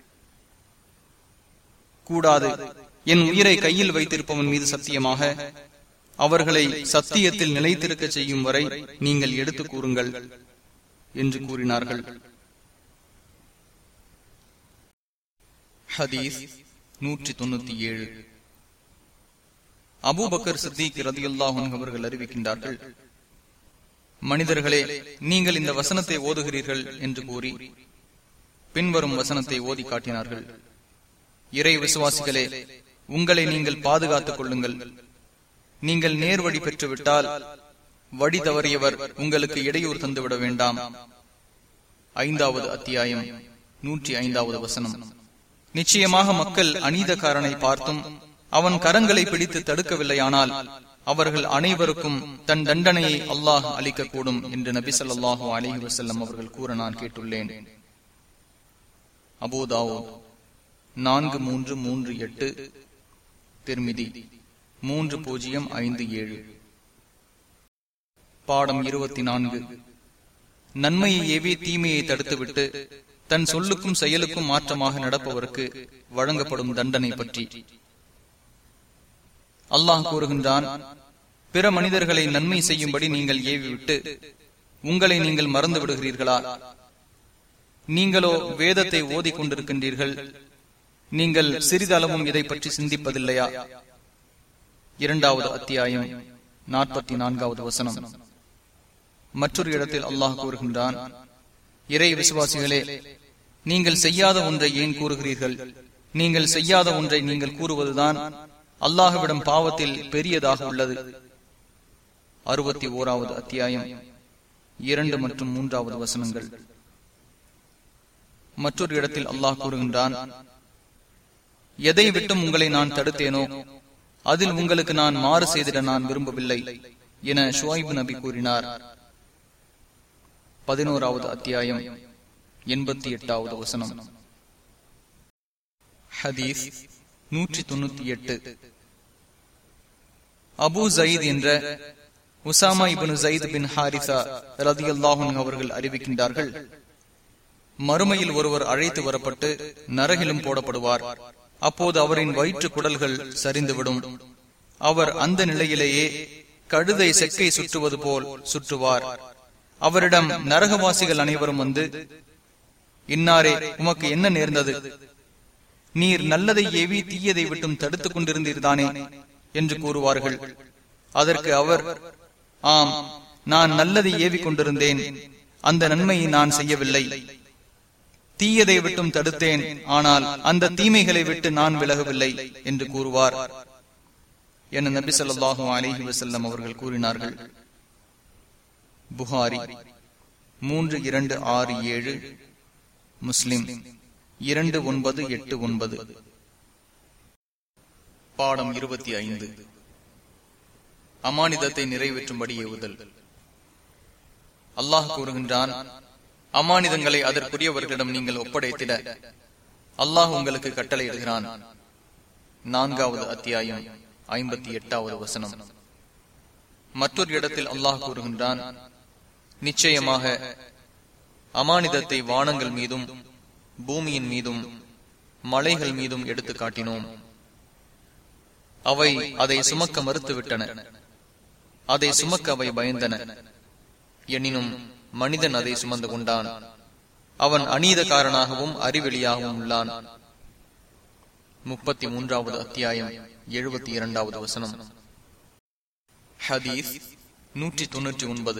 கூடாது என் உயிரை கையில் வைத்திருப்பவன் மீது சத்தியமாக அவர்களை சத்தியத்தில் நிலைத்திருக்க செய்யும் வரை நீங்கள் எடுத்து கூறுங்கள் என்று கூறினார்கள் ஹதீஸ் நூற்றி தொண்ணூத்தி ஏழு அபூபக்கர் சித்திக் ரதியுல்லாஹன் அவர்கள் அறிவிக்கின்றார்கள் மனிதர்களே நீங்கள் இந்த வசனத்தை ஓதுகிறீர்கள் என்று கூறி பின்வரும் வசனத்தை ஓதி காட்டினார்கள் இறை விசுவாசிகளே உங்களை நீங்கள் பாதுகாத்துக் கொள்ளுங்கள் நீங்கள் நேர் வழி பெற்றுவிட்டால் வழி தவறியவர் உங்களுக்கு இடையூறு தந்துவிட வேண்டாம் ஐந்தாவது அத்தியாயம் நூற்றி ஐந்தாவது வசனம் நிச்சயமாக மக்கள் அநீதக்காரனை பார்த்தும் அவன் கரங்களை பிடித்து தடுக்கவில்லையானால் அவர்கள் அனைவருக்கும் தன் தண்டனையை அல்லாஹ் அளிக்கக்கூடும் என்று நபி சொல்லாஹு அலிஹி வசல்லம் அவர்கள் கூற நான் கேட்டுள்ளேன் அபோதாவோ நான்கு மூன்று மூன்று எட்டு திருமிதி மூன்று பூஜ்ஜியம் ஐந்து ஏழு பாடம் இருபத்தி நான்கு நன்மையை ஏவி தீமையை தடுத்துவிட்டு தன் சொல்லுக்கும் செயலுக்கும் மாற்றமாக நடப்பவருக்கு வழங்கப்படும் தண்டனை பற்றி அல்லாஹ் கூறுகின்றான் பிற மனிதர்களை நன்மை செய்யும்படி நீங்கள் ஏவிவிட்டு உங்களை நீங்கள் மறந்து விடுகிறீர்களா நீங்களோ வேதத்தை ஓதிக் கொண்டிருக்கின்றீர்கள் நீங்கள் சிறிதளவும் இதை பற்றி சிந்திப்பதில்லையா இரண்டாவது அத்தியாயம் நாற்பத்தி நான்காவது வசனம் மற்றொரு இடத்தில் அல்லாஹ் கூறுகின்றான் இறை விசுவாசிகளே நீங்கள் செய்யாத ஒன்றை ஏன் கூறுகிறீர்கள் நீங்கள் செய்யாத ஒன்றை நீங்கள் கூறுவதுதான் அல்லாஹுவிடம் பாவத்தில் பெரியதாக உள்ளது அறுபத்தி ஓராவது அத்தியாயம் இரண்டு மற்றும் மூன்றாவது வசனங்கள் மற்றொரு இடத்தில் அல்லாஹ் கூறுகின்றான் எதை விட்டும் உங்களை நான் தடுத்தேனோ அதில் உங்களுக்கு நான் மாறு செய்திட நான் விரும்பவில்லை என ஷுவாய்பு நபி கூறினார் பதினோராவது அத்தியாயம் எண்பத்தி எட்டாவது வசனம் ஹதீஸ் நூற்றி தொண்ணூத்தி எட்டு அபு ஜயீத் என்ற Usama ibn Zaid bin Haritha ரதி அல்லாஹன் அவர்கள் அறிவிக்கின்றார்கள் மறுமையில் ஒருவர் அழைத்து வரப்பட்டு நரகிலும் போடப்படுவார் அப்போது அவரின் வயிற்று குடல்கள் சரிந்துவிடும் அவர் அந்த நிலையிலேயே கழுதை செக்கை சுற்றுவது போல் சுற்றுவார் அவரிடம் நரகவாசிகள் அனைவரும் வந்து இன்னாரே உமக்கு என்ன நேர்ந்தது நீர் நல்லதை ஏவி தீயதை விட்டும் தடுத்துக் கொண்டிருந்தீர்தானே என்று கூறுவார்கள் அதற்கு அவர் ஆம் நான் நல்லதை ஏவிக் கொண்டிருந்தேன் அந்த நன்மையை நான் செய்யவில்லை தீயதை விட்டும் தடுத்தேன் ஆனால் அந்த தீமைகளை விட்டு நான் விலகவில்லை என்று கூறுவார் என நபி சொல்லாஹு அலிஹி வசல்லம் அவர்கள் கூறினார்கள் புகாரி மூன்று இரண்டு ஆறு ஏழு முஸ்லிம் இரண்டு ஒன்பது எட்டு ஒன்பது பாடம் இருபத்தி ஐந்து அமானிதத்தை நிறைவேற்றும்படி ஏவுதல் அல்லாஹ் கூறுகின்றான் அமானிதங்களை அதற்குரியவர்களிடம் நீங்கள் ஒப்படைத்திட அல்லாஹ் உங்களுக்கு கட்டளையிடுகிறான் நான்காவது அத்தியாயம் ஐம்பத்தி எட்டாவது வசனம் மற்றொரு இடத்தில் அல்லாஹ் கூறுகின்றான் நிச்சயமாக அமானிதத்தை வானங்கள் மீதும் பூமியின் மீதும் மலைகள் மீதும் எடுத்து காட்டினோம் அவை அதை சுமக்க மறுத்துவிட்டன அதை சுமக்க அவை பயந்தன எனினும் மனிதன் அதை சுமந்து கொண்டான் அவன் அநீதக்காரனாகவும் அறிவெளியாகவும் உள்ளான் முப்பத்தி மூன்றாவது அத்தியாயம் எழுபத்தி இரண்டாவது வசனம் ஹதீஸ் நூற்றி தொன்னூற்றி ஒன்பது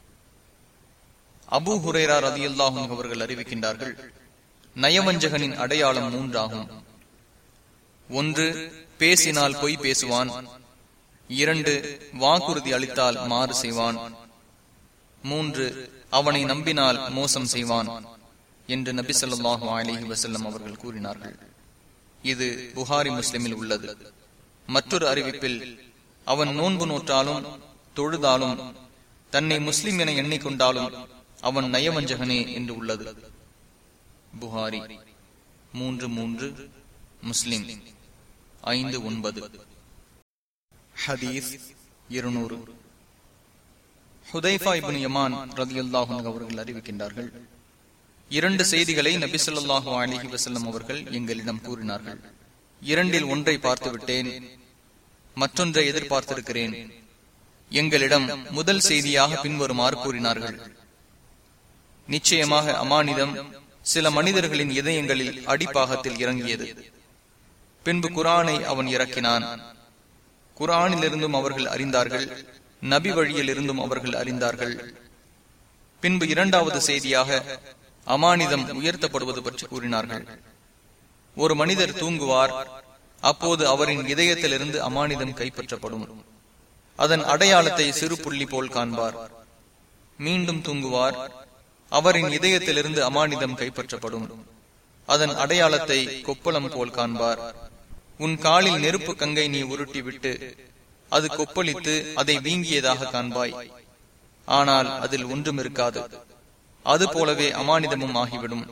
அபு ஹுரேரா ரதியுல்லாஹும் அவர்கள் அறிவிக்கின்றார்கள் நயவஞ்சகனின் அடையாளம் மூன்றாகும் ஒன்று பேசினால் பொய் பேசுவான் இரண்டு வாக்குறுதி அளித்தால் மாறு செய்வான் மூன்று அவனை நம்பினால் மோசம் செய்வான் என்று நபி சொல்லாஹு அலிஹி வசல்லம் அவர்கள் கூறினார்கள் இது புகாரி முஸ்லிமில் உள்ளது மற்றொரு அறிவிப்பில் அவன் நோன்பு நோற்றாலும் தொழுதாலும் தன்னை முஸ்லிம் என எண்ணிக்கொண்டாலும் அவன் நயவஞ்சகனே என்று உள்ளது புகாரி மூன்று மூன்று முஸ்லிம் ஐந்து ஒன்பது ஹதீஸ் இருநூறு ஹுதைஃபா இபின் யமான் ரதியுல்லாஹும் அவர்கள் அறிவிக்கின்றார்கள் இரண்டு செய்திகளை நபி சொல்லாஹு அலிஹி வசல்லம் அவர்கள் எங்களிடம் கூறினார்கள் இரண்டில் ஒன்றை பார்த்து விட்டேன் மற்றொன்றை எதிர்பார்த்திருக்கிறேன் எங்களிடம் முதல் செய்தியாக பின்வருமாறு கூறினார்கள் நிச்சயமாக அமானிதம் சில மனிதர்களின் இதயங்களில் அடிப்பாகத்தில் இறங்கியது பின்பு குரானை அவன் இறக்கினான் குரானிலிருந்தும் அவர்கள் அறிந்தார்கள் நபி வழியில் இருந்தும் அவர்கள் அறிந்தார்கள் பின்பு இரண்டாவது செய்தியாக அமானிதம் உயர்த்தப்படுவது பற்றி கூறினார்கள் ஒரு மனிதர் தூங்குவார் அப்போது அவரின் இதயத்திலிருந்து அமானிதம் கைப்பற்றப்படும் அதன் அடையாளத்தை சிறு புள்ளி போல் காண்பார் மீண்டும் தூங்குவார் அவரின் இதயத்திலிருந்து அமானிதம் கைப்பற்றப்படும் அதன் அடையாளத்தை கொப்பளம் போல் காண்பார் உன் காலில் நெருப்பு கங்கை நீ உருட்டி விட்டு அது கொப்பளித்து அதை வீங்கியதாக காண்பாய் ஆனால் அதில் ஒன்றும் இருக்காது அது போலவே அமானிதமும் ஆகிவிடும்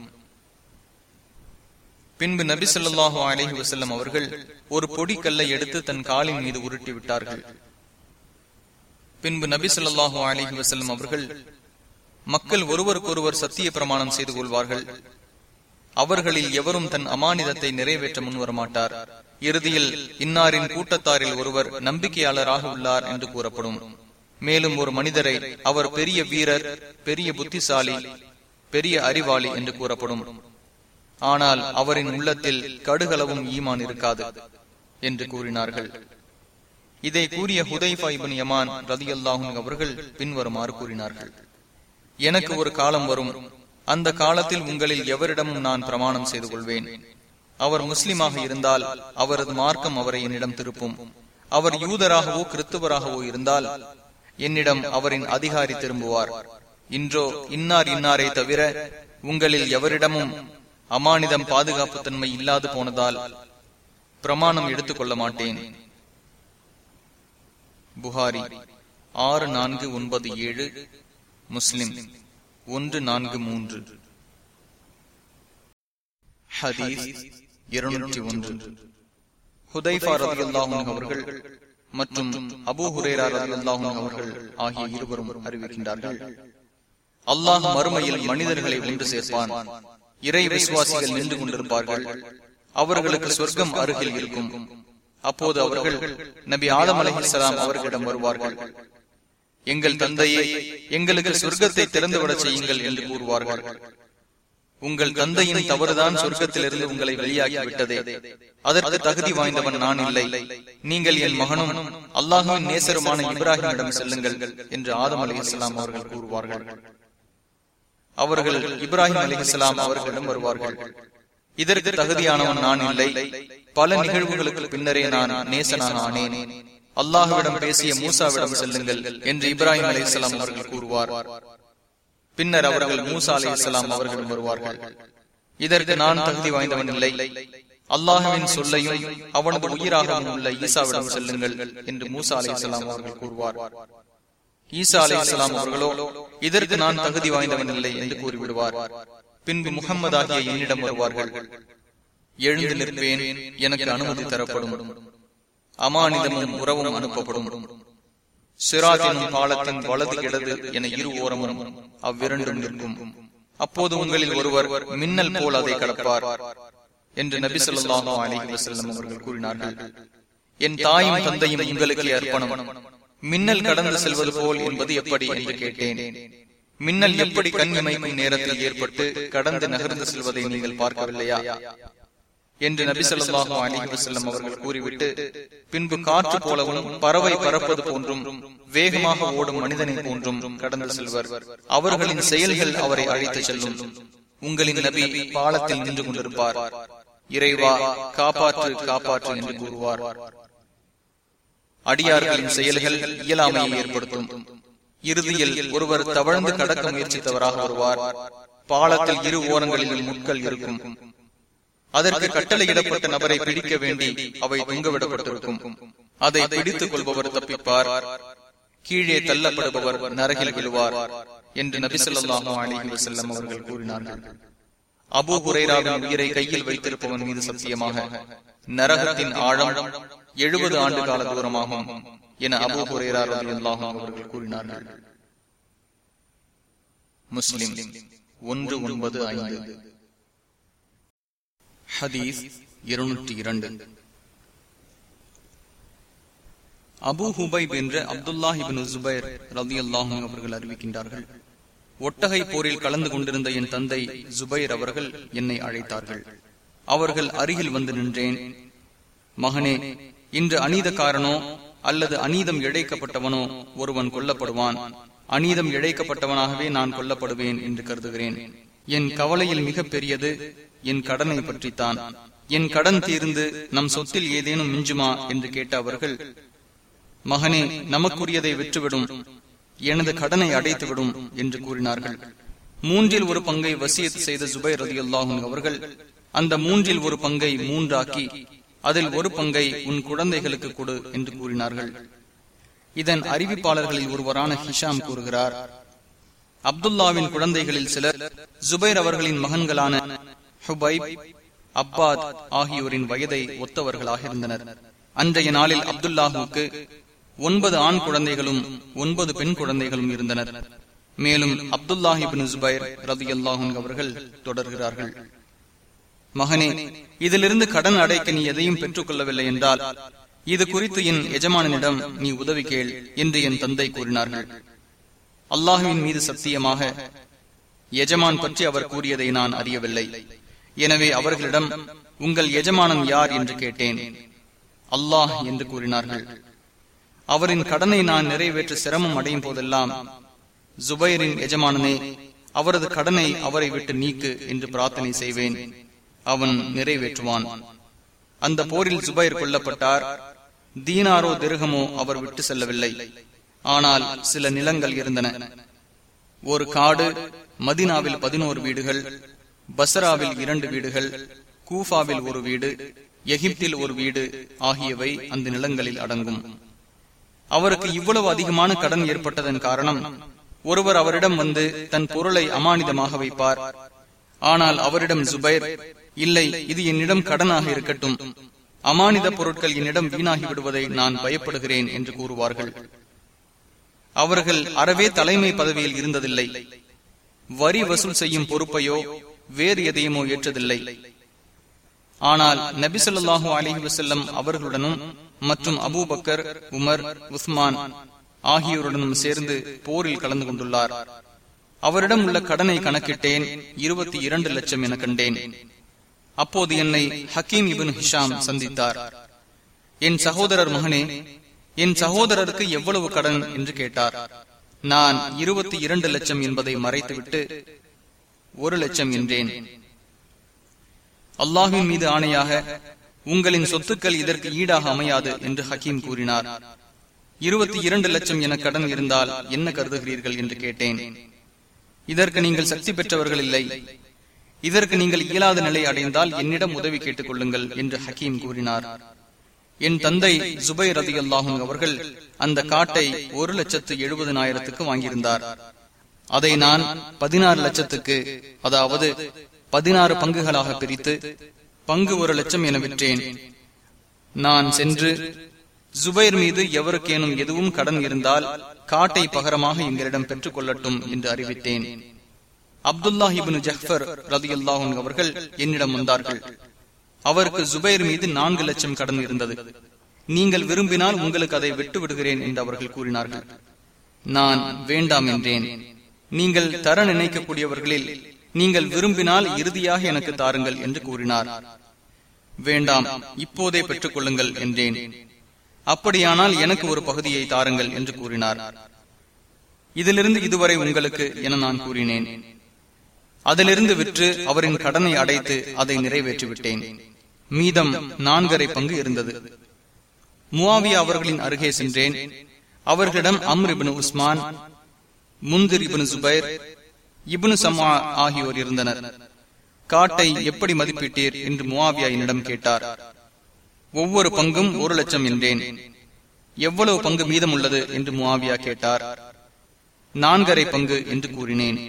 பின்பு நபி சொல்லாஹு அலஹி வசல்லம் அவர்கள் ஒரு பொடிக்கல்லை எடுத்து தன் காலின் மீது உருட்டி விட்டார்கள் பின்பு நபி சொல்லாஹு அலஹி வசல்லம் அவர்கள் மக்கள் ஒருவருக்கொருவர் சத்திய பிரமாணம் செய்து கொள்வார்கள் அவர்களில் எவரும் தன் அமானிதத்தை நிறைவேற்ற முன்வர மாட்டார் இறுதியில் இன்னாரின் கூட்டத்தாரில் ஒருவர் நம்பிக்கையாளராக உள்ளார் என்று கூறப்படும் மேலும் ஒரு மனிதரை அவர் பெரிய வீரர் பெரிய புத்திசாலி பெரிய அறிவாளி என்று கூறப்படும் ஆனால் அவரின் உள்ளத்தில் கடுகளவும் ஈமான் இருக்காது என்று கூறினார்கள் இதை கூறிய ஹுதைஃபா இபின் யமான் ரதி அல்லாஹும் அவர்கள் பின்வருமாறு கூறினார்கள் எனக்கு ஒரு காலம் வரும் அந்த காலத்தில் உங்களில் எவரிடமும் நான் பிரமாணம் செய்து கொள்வேன் அவர் முஸ்லிமாக இருந்தால் அவரது மார்க்கம் அவரை என்னிடம் திருப்பும் அவர் யூதராகவோ கிறிஸ்துவராகவோ இருந்தால் என்னிடம் அவரின் அதிகாரி திரும்புவார் இன்றோ இன்னார் இன்னாரை தவிர உங்களில் எவரிடமும் அமானிதம் பாதுகாப்பு தன்மை இல்லாது போனதால் பிரமாணம் எடுத்துக் கொள்ள மாட்டேன் புகாரி ஆறு நான்கு ஒன்பது ஏழு முஸ்லிம் ஒன்று நான்கு மூன்று ஹதீஸ் இருநூற்றி ஒன்று ஹுதைஃபா ரவி அவர்கள் மற்றும் அபு ஹுரேரா ரவி அவர்கள் ஆகிய இருவரும் அறிவிக்கின்றார்கள் அல்லாஹ் மறுமையில் மனிதர்களை ஒன்று சேர்ப்பான் இறை விசுவாசிகள் நின்று கொண்டிருப்பார்கள் அவர்களுக்கு சொர்க்கம் அருகில் இருக்கும் அப்போது அவர்கள் நபி ஆலம் அலஹிசலாம் அவர்களிடம் வருவார்கள் எங்கள் தந்தையே எங்களுக்கு சொர்க்கத்தை திறந்துவிடச் செய்யுங்கள் என்று கூறுவார்கள் உங்கள் தந்தையின் தவறுதான் சொர்க்கத்திலிருந்து உங்களை வெளியாகி விட்டதே அதற்கு தகுதி வாய்ந்தவன் நான் இல்லை நீங்கள் என் மகனும் அல்லாஹுவின் நேசருமான இப்ராஹிமிடம் செல்லுங்கள் என்று ஆதம் அலி இஸ்லாம் அவர்கள் கூறுவார்கள் அவர்கள் இப்ராஹிம் அலி இஸ்லாம் அவர்களிடம் வருவார்கள் இதற்கு தகுதியானவன் நான் இல்லை பல நிகழ்வுகளுக்கு பின்னரே நான் நேசனான ஆனேன் அல்லாஹுவிடம் பேசிய மூசாவிடம் செல்லுங்கள் என்று இப்ராஹிம் அலி இஸ்லாம் அவர்கள் கூறுவார் பின்னர் அவர்கள் மூசா அலி இஸ்லாம் அவர்களிடம் வருவார்கள் இதற்கு நான் தகுதி வாய்ந்தவன் இல்லை அல்லாஹுவின் சொல்லையும் அவனது உயிராகவும் உள்ள ஈசாவிடம் செல்லுங்கள் என்று மூசா அலி இஸ்லாம் அவர்கள் கூறுவார் ஈசா அலி இஸ்லாம் அவர்களோ இதற்கு நான் தகுதி வாய்ந்தவன் இல்லை என்று கூறிவிடுவார் பின்பு முகம்மது ஆகிய என்னிடம் வருவார்கள் எழுந்து நிற்பேன் எனக்கு அனுமதி தரப்படும் அமானிதமும் உறவும் அனுப்பப்படும் சிராஜினும் பாலத்தின் வலது இடது என இரு ஓரமும் அவ்விரண்டும் நிற்கும் அப்போது உங்களில் ஒருவர் மின்னல் போல் அதை கடப்பார் என்று நபி சொல்லாஹு அலிஹி வசல்லம் அவர்கள் கூறினார்கள் என் தாயும் தந்தையும் உங்களுக்கு அர்ப்பணம் மின்னல் கடந்து செல்வது போல் என்பது எப்படி என்று கேட்டேன் மின்னல் எப்படி கண் இமைக்கும் நேரத்தில் ஏற்பட்டு கடந்து நகர்ந்து செல்வதை நீங்கள் பார்க்கவில்லையா என்று நபி சொல்லாஹு அலிஹி வசல்லம் அவர்கள் கூறிவிட்டு பின்பு காற்று போலவும் பறவை பறப்பது போன்றும் வேகமாக ஓடும் மனிதனை போன்றும் கடந்து செல்வர் அவர்களின் செயல்கள் அவரை அழைத்து செல்லும் உங்களின் நபி பாலத்தில் நின்று கொண்டிருப்பார் இறைவா காப்பாற்று காப்பாற்று என்று கூறுவார் அடியார்களின் செயல்கள் இயலாமையை ஏற்படுத்தும் இறுதியில் ஒருவர் தவழ்ந்து கடக்க முயற்சித்தவராக வருவார் பாலத்தில் இரு ஓரங்களிலும் முட்கள் இருக்கும் அதற்கு கட்டளையிடப்பட்ட நபரை பிடிக்க வேண்டி அவை தொங்கவிடப்பட்டிருக்கும் அதை பிடித்துக் கொள்பவர் தப்பிப்பார் கீழே தள்ளப்படுபவர் நரகில் விழுவார் என்று நபிசல்லாஹு அலிஹி வசல்லம் அவர்கள் கூறினார்கள் அபு ஹுரைராவின் உயிரை கையில் வைத்திருப்பவன் மீது சத்தியமாக நரகத்தின் ஆழம் எழுபது ஆண்டு கால தூரமாகும் என அபு ஹுரைரா ரலியல்லாஹு அவர்கள் கூறினார்கள் முஸ்லிம் ஒன்று ஒன்பது ஐந்து ஹதீஸ் இருநூற்றி இரண்டு அபு ஹுபைப் என்ற அப்துல்லாஹிபின் ஜுபைர் ரதி அல்லாஹும் அவர்கள் அறிவிக்கின்றார்கள் ஒட்டகை போரில் கலந்து கொண்டிருந்த என் தந்தை ஜுபைர் அவர்கள் என்னை அழைத்தார்கள் அவர்கள் அருகில் வந்து நின்றேன் மகனே இன்று அநீதக்காரனோ அல்லது அநீதம் இழைக்கப்பட்டவனோ ஒருவன் கொல்லப்படுவான் அநீதம் இழைக்கப்பட்டவனாகவே நான் கொல்லப்படுவேன் என்று கருதுகிறேன் என் கவலையில் மிக பெரியது என் கடனை பற்றித்தான் என் கடன் தீர்ந்து நம் சொத்தில் ஏதேனும் மிஞ்சுமா என்று கேட்ட அவர்கள் மகனே நமக்குரியதை விற்றுவிடும் எனது கடனை அடைத்துவிடும் என்று கூறினார்கள் மூன்றில் ஒரு பங்கை வசியத் செய்த ஜுபைர் ரதி அல்லாஹும் அவர்கள் அந்த மூன்றில் ஒரு பங்கை மூன்றாக்கி அதில் ஒரு பங்கை உன் குழந்தைகளுக்கு கொடு என்று கூறினார்கள் இதன் அறிவிப்பாளர்களில் ஒருவரான ஹிஷாம் கூறுகிறார் அப்துல்லாவின் குழந்தைகளில் சிலர் ஜுபைர் அவர்களின் மகன்களான ஹுபைப் அப்பாத் ஆகியோரின் வயதை ஒத்தவர்களாக இருந்தனர் அன்றைய நாளில் அப்துல்லாஹுக்கு ஒன்பது ஆண் குழந்தைகளும் ஒன்பது பெண் குழந்தைகளும் இருந்தனர் மேலும் அப்துல்லாஹிபின் ஜுபைர் ரதி அல்லாஹும் அவர்கள் தொடர்கிறார்கள் மகனே இதிலிருந்து கடன் அடைக்க நீ எதையும் பெற்றுக் கொள்ளவில்லை என்றால் இது குறித்து என் எஜமானனிடம் நீ உதவி கேள் என்று என் தந்தை கூறினார்கள் அல்லாஹுவின் மீது சத்தியமாக எஜமான் பற்றி அவர் கூறியதை நான் அறியவில்லை எனவே அவர்களிடம் உங்கள் எஜமானன் யார் என்று கேட்டேன் அல்லாஹ் என்று கூறினார்கள் அவரின் கடனை நான் நிறைவேற்ற சிரமம் அடையும் போதெல்லாம் ஜுபைரின் எஜமானனே அவரது கடனை அவரை விட்டு நீக்கு என்று பிரார்த்தனை செய்வேன் அவன் நிறைவேற்றுவான் அந்த போரில் ஜுபைர் கொல்லப்பட்டார் தீனாரோ திருகமோ அவர் விட்டு செல்லவில்லை ஆனால் சில நிலங்கள் இருந்தன ஒரு காடு மதினாவில் பதினோரு வீடுகள் பசராவில் இரண்டு வீடுகள் கூஃபாவில் ஒரு வீடு எகிப்தில் ஒரு வீடு ஆகியவை அந்த நிலங்களில் அடங்கும் அவருக்கு இவ்வளவு அதிகமான கடன் ஏற்பட்டதன் காரணம் ஒருவர் அவரிடம் வந்து தன் பொருளை அமானிதமாக வைப்பார் ஆனால் அவரிடம் ஜுபைர் இல்லை இது என்னிடம் கடனாக இருக்கட்டும் அமானித பொருட்கள் என்னிடம் வீணாகி விடுவதை நான் பயப்படுகிறேன் என்று கூறுவார்கள் அவர்கள் அறவே தலைமை பதவியில் இருந்ததில்லை வரி வசூல் செய்யும் பொறுப்பையோ வேறு எதையுமோ ஏற்றதில்லை ஆனால் நபிசல்லாஹு அலிஹி வசல்லம் அவர்களுடனும் மற்றும் அபூபக்கர் உமர் உஸ்மான் ஆகியோருடனும் சேர்ந்து போரில் கலந்து கொண்டுள்ளார் அவரிடம் உள்ள கடனை கணக்கிட்டேன் இருபத்தி இரண்டு லட்சம் என கண்டேன் அப்போது என்னை ஹக்கீம் இபின் ஹிஷாம் சந்தித்தார் என் சகோதரர் மகனே என் சகோதரருக்கு எவ்வளவு கடன் என்று கேட்டார் நான் இருபத்தி இரண்டு லட்சம் என்பதை மறைத்துவிட்டு ஒரு லட்சம் என்றேன் அல்லாஹின் மீது ஆணையாக உங்களின் சொத்துக்கள் இதற்கு ஈடாக அமையாது என்று ஹக்கீம் கூறினார் இருபத்தி இரண்டு லட்சம் என கடன் இருந்தால் என்ன கருதுகிறீர்கள் என்று கேட்டேன் இதற்கு நீங்கள் சக்தி பெற்றவர்கள் இல்லை இதற்கு நீங்கள் இயலாத நிலை அடைந்தால் என்னிடம் உதவி கேட்டுக் கொள்ளுங்கள் என்று ஹக்கீம் கூறினார் என் தந்தை ஜுபை ரதி அல்லாஹும் அவர்கள் அந்த காட்டை ஒரு லட்சத்து எழுபதனாயிரத்துக்கு வாங்கியிருந்தார் அதை நான் பதினாறு லட்சத்துக்கு அதாவது பதினாறு பங்குகளாக பிரித்து பங்கு ஒரு லட்சம் என விற்றேன் நான் சென்று ஜுபைர் மீது எவருக்கேனும் எதுவும் கடன் இருந்தால் காட்டை பகரமாக எங்களிடம் பெற்றுக் கொள்ளட்டும் என்று அறிவித்தேன் அப்துல்லாஹிபின் ஜஃபர் ரதி அல்லாஹன் அவர்கள் என்னிடம் வந்தார்கள் அவருக்கு ஜுபைர் மீது நான்கு லட்சம் கடன் இருந்தது நீங்கள் விரும்பினால் உங்களுக்கு அதை விட்டு விடுகிறேன் என்று அவர்கள் கூறினார்கள் நான் வேண்டாம் என்றேன் நீங்கள் தர நினைக்கக்கூடியவர்களில் நீங்கள் விரும்பினால் இறுதியாக எனக்கு தாருங்கள் என்று கூறினார் வேண்டாம் இப்போதே பெற்றுக் கொள்ளுங்கள் என்றேன் அப்படியானால் எனக்கு ஒரு பகுதியை தாருங்கள் என்று கூறினார் இதிலிருந்து இதுவரை உங்களுக்கு என நான் கூறினேன் அதிலிருந்து விற்று அவரின் கடனை அடைத்து அதை நிறைவேற்றிவிட்டேன் மீதம் நான்கரை பங்கு இருந்தது முவாவியா அவர்களின் அருகே சென்றேன் அவர்களிடம் Amr ibn Usman Mundhir ibn Zubair இபின் சமா ஆகியோர் இருந்தனர் காட்டை எப்படி மதிப்பிட்டீர் என்று முவாவியா என்னிடம் கேட்டார் ஒவ்வொரு பங்கும் ஒரு லட்சம் என்றேன் எவ்வளவு பங்கு மீதம் உள்ளது என்று முவாவியா கேட்டார் நான்கரை பங்கு என்று கூறினேன்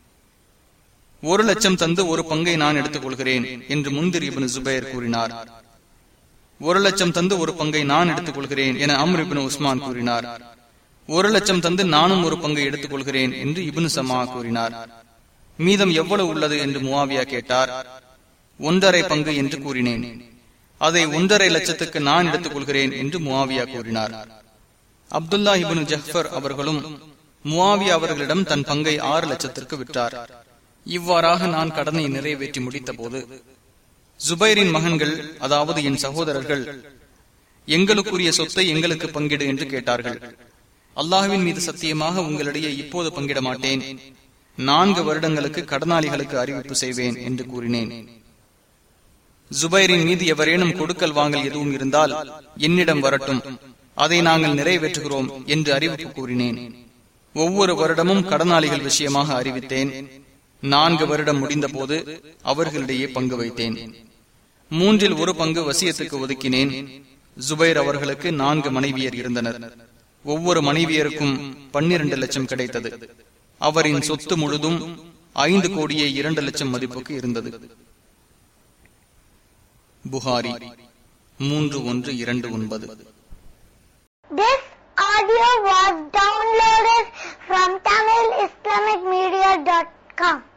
ஒரு லட்சம் தந்து ஒரு பங்கை நான் எடுத்துக் கொள்கிறேன் என்று முந்திர் இபின் சுபைர் கூறினார் ஒரு லட்சம் தந்து ஒரு பங்கை நான் எடுத்துக் கொள்கிறேன் என அம்ர் இபின் உஸ்மான் கூறினார் ஒரு லட்சம் தந்து நானும் ஒரு பங்கை எடுத்துக் கொள்கிறேன் என்று இபின் சமா கூறினார் மீதம் எவ்வளவு உள்ளது என்று முவாவியா கேட்டார் ஒன்றரை பங்கு என்று கூறினேன் அதை ஒன்றரை லட்சத்துக்கு நான் எடுத்துக் கொள்கிறேன் என்று முவாவியா கூறினார் அப்துல்லா இபின் ஜஃபர் அவர்களும் முவாவியா அவர்களிடம் தன் பங்கை ஆறு லட்சத்திற்கு விட்டார் இவ்வாறாக நான் கடனை நிறைவேற்றி முடித்த போது ஜுபைரின் மகன்கள் அதாவது என் சகோதரர்கள் எங்களுக்குரிய சொத்தை எங்களுக்கு பங்கிடு என்று கேட்டார்கள் அல்லாஹுவின் மீது சத்தியமாக உங்களிடையே இப்போது பங்கிட மாட்டேன் நான்கு வருடங்களுக்கு கடனாளிகளுக்கு அறிவிப்பு செய்வேன் என்று கூறினேன் ஜுபைரின் மீது எவரேனும் கொடுக்கல் வாங்கல் எதுவும் இருந்தால் என்னிடம் வரட்டும் அதை நாங்கள் நிறைவேற்றுகிறோம் என்று அறிவிப்பு கூறினேன் ஒவ்வொரு வருடமும் கடனாளிகள் விஷயமாக அறிவித்தேன் நான்கு வருடம் முடிந்த போது அவர்களிடையே பங்கு வைத்தேன் மூன்றில் ஒரு பங்கு வசியத்துக்கு ஒதுக்கினேன் ஜுபைர் அவர்களுக்கு நான்கு மனைவியர் இருந்தனர் ஒவ்வொரு மனைவியருக்கும் பன்னிரண்டு லட்சம் கிடைத்தது அவரின் சொத்து முழுதும் ஐந்து கோடியே இரண்டு லட்சம் மதிப்புக்கு இருந்தது புகாரி மூன்று ஒன்று இரண்டு ஒன்பது This audio was downloaded from TamilIslamicMedia.com.